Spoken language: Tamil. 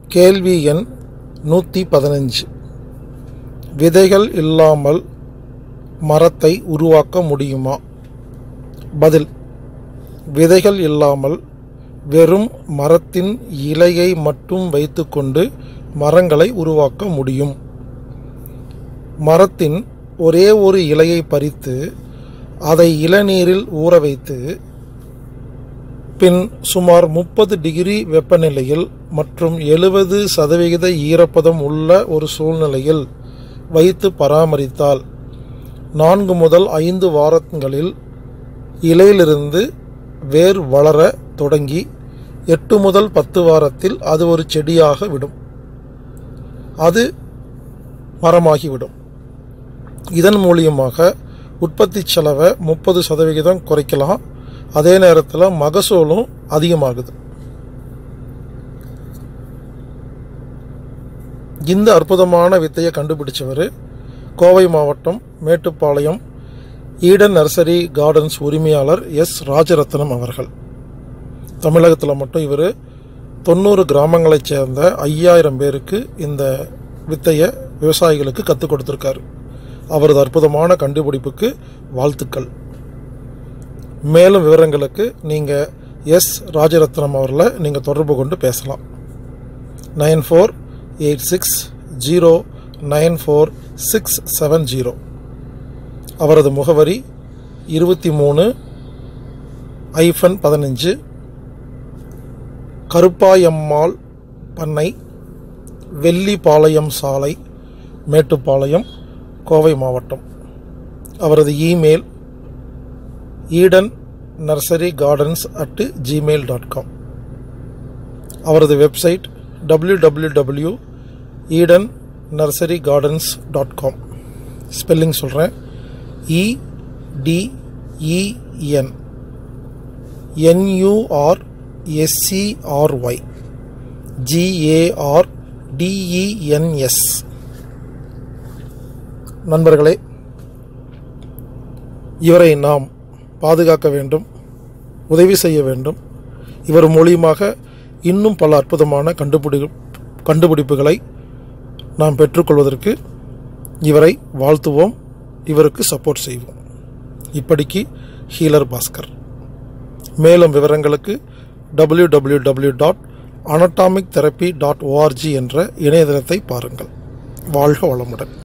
கேள்வி எண் நூற்றி பதினஞ்சு விதைகள் இல்லாமல் மரத்தை உருவாக்க முடியுமா பதில் விதைகள் இல்லாமல் வெறும் மரத்தின் இலையை மட்டும் வைத்துக்கொண்டு மரங்களை உருவாக்க முடியும் மரத்தின் ஒரே ஒரு இலையை பறித்து அதை இளநீரில் ஊற வைத்து பின் சுமார் முப்பது டிகிரி வெப்பநிலையில் மற்றும் எழுபது சதவிகித ஈரப்பதம் உள்ள ஒரு சூழ்நிலையில் வைத்து பராமரித்தால் நான்கு முதல் ஐந்து வாரங்களில் இலையிலிருந்து வேர் வளர தொடங்கி எட்டு முதல் பத்து வாரத்தில் அது ஒரு செடியாக விடும் அது மரமாகிவிடும் இதன் மூலியமாக உற்பத்தி செலவை முப்பது சதவிகிதம் குறைக்கலாம் அதே நேரத்தில் மகசூலும் அதிகமாகுது இந்த அற்புதமான வித்தையை கண்டுபிடிச்சவர் கோவை மாவட்டம் மேட்டுப்பாளையம் ஈடன் நர்சரி கார்டன்ஸ் உரிமையாளர் எஸ் ராஜரத்னம் அவர்கள் தமிழகத்தில் மட்டும் இவர் தொண்ணூறு கிராமங்களைச் சேர்ந்த ஐயாயிரம் பேருக்கு இந்த வித்தையை விவசாயிகளுக்கு கற்றுக் கொடுத்துருக்காரு அவரது அற்புதமான கண்டுபிடிப்புக்கு வாழ்த்துக்கள் மேலும் விவரங்களுக்கு நீங்கள் எஸ் ராஜரத்னம் அவர்களை நீங்கள் தொடர்பு கொண்டு பேசலாம் nine four eight six zero nine four six seven zero அவரது முகவரி இருபத்தி மூணு ஐஃபன் பதினஞ்சு கருப்பாயம்மாள் பண்ணை வெள்ளிப்பாளையம் சாலை மேட்டுப்பாளையம் கோவை மாவட்டம் அவரது email Eden nursery gardens at gmail dot com அவரது website W W W Eden nursery gardens dot com spelling சொல்கிறேன் இடிஇஎன் என்யூஆர் எஸ்சிஆர்ஒய் ஜிஏஆர் டிஇஎன்எஸ் நண்பர்களே இவரை நாம் பாதுகாக்க வேண்டும் உதவி செய்ய வேண்டும் இவர் மூலியமாக இன்னும் பல அற்புதமான கண்டுபிடி கண்டுபிடிப்புகளை நாம் பெற்றுக்கொள்வதற்கு இவரை வாழ்த்துவோம் இவருக்கு சப்போர்ட் செய்வோம் இப்படிக்கு ஹீலர் பாஸ்கர் மேலும் விவரங்களுக்கு W W W dot anatomic therapy dot ORG என்ற இணையதளத்தை பாருங்கள் வாழ்க வளமுடன்